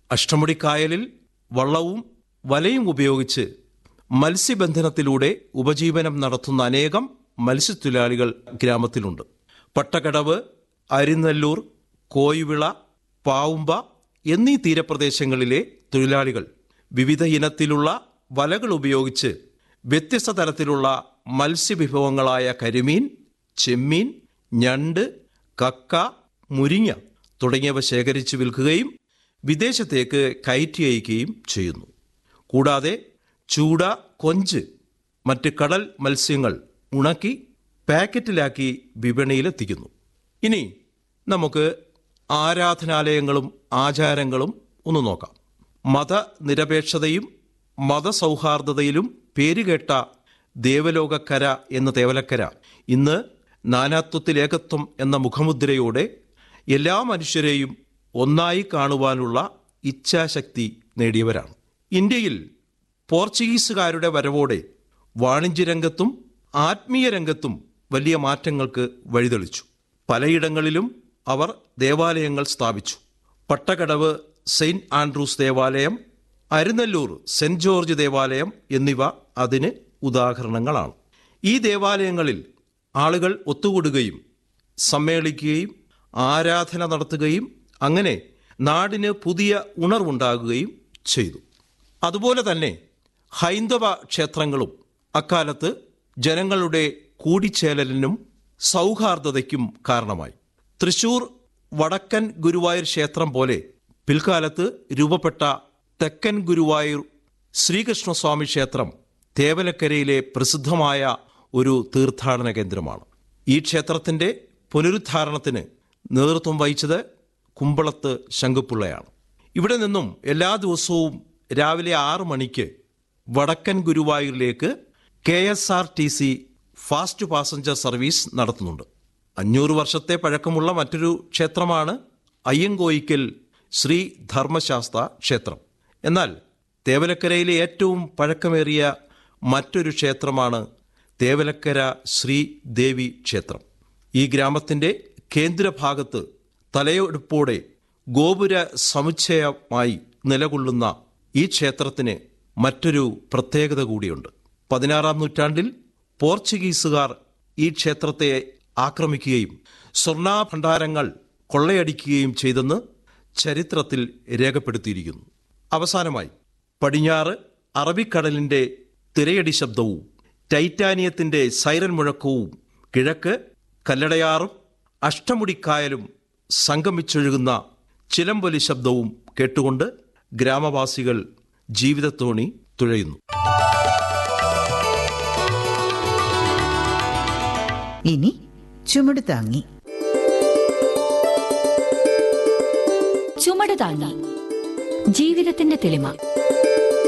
അഷ്ടമുടിക്കായലിൽ വള്ളവും വലയും ഉപയോഗിച്ച് മത്സ്യബന്ധനത്തിലൂടെ ഉപജീവനം നടത്തുന്ന അനേകം മത്സ്യത്തൊഴിലാളികൾ ഗ്രാമത്തിലുണ്ട് പട്ടക്കടവ് അരിനെല്ലൂർ കോയുവിള പാവുമ്പ എന്നീ തീരപ്രദേശങ്ങളിലെ തൊഴിലാളികൾ വിവിധ ഇനത്തിലുള്ള വലകൾ ഉപയോഗിച്ച് വ്യത്യസ്ത തരത്തിലുള്ള മത്സ്യവിഭവങ്ങളായ കരിമീൻ ചെമ്മീൻ ഞണ്ട് കക്ക മുരിങ്ങ തുടങ്ങിയവ ശേഖരിച്ച് വിൽക്കുകയും വിദേശത്തേക്ക് കയറ്റി അയക്കുകയും ചെയ്യുന്നു കൂടാതെ ചൂട കൊഞ്ച് മറ്റ് കടൽ മത്സ്യങ്ങൾ ഉണക്കി പാക്കറ്റിലാക്കി വിപണിയിലെത്തിക്കുന്നു ഇനി നമുക്ക് ആരാധനാലയങ്ങളും ആചാരങ്ങളും ഒന്ന് നോക്കാം മതനിരപേക്ഷതയും മതസൗഹാർദ്ദതയിലും പേരുകേട്ട ദേവലോകക്കര എന്ന തേവലക്കര ഇന്ന് നാനാത്വത്തിൽ ഏകത്വം എന്ന മുഖമുദ്രയോടെ എല്ലാ മനുഷ്യരെയും ഒന്നായി കാണുവാനുള്ള ഇച്ഛാശക്തി നേടിയവരാണ് ഇന്ത്യയിൽ പോർച്ചുഗീസുകാരുടെ വരവോടെ വാണിജ്യരംഗത്തും ആത്മീയ രംഗത്തും വലിയ മാറ്റങ്ങൾക്ക് വഴിതെളിച്ചു പലയിടങ്ങളിലും അവർ ദേവാലയങ്ങൾ സ്ഥാപിച്ചു പട്ടക്കടവ് സെയിന്റ് ആൻഡ്രൂസ് ദേവാലയം അരുനെല്ലൂർ സെന്റ് ജോർജ് ദേവാലയം എന്നിവ അതിന് ഉദാഹരണങ്ങളാണ് ഈ ദേവാലയങ്ങളിൽ ആളുകൾ ഒത്തുകൂടുകയും സമ്മേളിക്കുകയും ആരാധന നടത്തുകയും അങ്ങനെ നാടിന് പുതിയ ഉണർവുണ്ടാകുകയും ചെയ്തു അതുപോലെ തന്നെ ഹൈന്ദവ ക്ഷേത്രങ്ങളും അക്കാലത്ത് ജനങ്ങളുടെ കൂടിച്ചേരലിനും സൗഹാർദ്ദതയ്ക്കും കാരണമായി തൃശൂർ വടക്കൻ ഗുരുവായൂർ ക്ഷേത്രം പോലെ പിൽക്കാലത്ത് രൂപപ്പെട്ട തെക്കൻ ഗുരുവായൂർ ശ്രീകൃഷ്ണസ്വാമി ക്ഷേത്രം തേവലക്കരയിലെ പ്രസിദ്ധമായ ഒരു തീർത്ഥാടന കേന്ദ്രമാണ് ഈ ക്ഷേത്രത്തിന്റെ പുനരുദ്ധാരണത്തിന് നേതൃത്വം വഹിച്ചത് കുമ്പളത്ത് ശങ്കുപ്പിള്ളയാണ് ഇവിടെ നിന്നും എല്ലാ ദിവസവും രാവിലെ ആറ് മണിക്ക് വടക്കൻ ഗുരുവായൂരിലേക്ക് K S R T C fast passenger service നടത്തുന്നുണ്ട് അഞ്ഞൂറ് വർഷത്തെ പഴക്കമുള്ള മറ്റൊരു ക്ഷേത്രമാണ് അയ്യങ്കോയിക്കൽ ശ്രീ ധർമ്മശാസ്ത്ര ക്ഷേത്രം എന്നാൽ തേവലക്കരയിലെ ഏറ്റവും പഴക്കമേറിയ മറ്റൊരു ക്ഷേത്രമാണ് തേവലക്കര ശ്രീ ദേവി ക്ഷേത്രം ഈ ഗ്രാമത്തിന്റെ കേന്ദ്രഭാഗത്ത് തലയെടുപ്പോടെ ഗോപുര സമുച്ചയമായി നിലകൊള്ളുന്ന ഈ ക്ഷേത്രത്തിന് മറ്റൊരു പ്രത്യേകത കൂടിയുണ്ട് പതിനാറാം നൂറ്റാണ്ടിൽ പോർച്ചുഗീസുകാർ ഈ ക്ഷേത്രത്തെ ആക്രമിക്കുകയും സ്വർണ്ണാഭണ്ഡാരങ്ങൾ കൊള്ളയടിക്കുകയും ചെയ്തെന്ന് ചരിത്രത്തിൽ രേഖപ്പെടുത്തിയിരിക്കുന്നു അവസാനമായി പടിഞ്ഞാറ് അറബിക്കടലിന്റെ തിരയടി ശബ്ദവും ടൈറ്റാനിയത്തിന്റെ സൈറൻ മുഴക്കവും കിഴക്ക് കല്ലടയാറും അഷ്ടമുടിക്കായലും സംഗമിച്ചൊഴുകുന്ന ചിലമ്പൊലി ശബ്ദവും കേട്ടുകൊണ്ട് ഗ്രാമവാസികൾ ജീവിതത്തോണി തുഴയുന്നു ഇനി ചുമട് താങ്ങി ചുമട് താങ്ങി ജീവിതത്തിന്റെ തെളിമ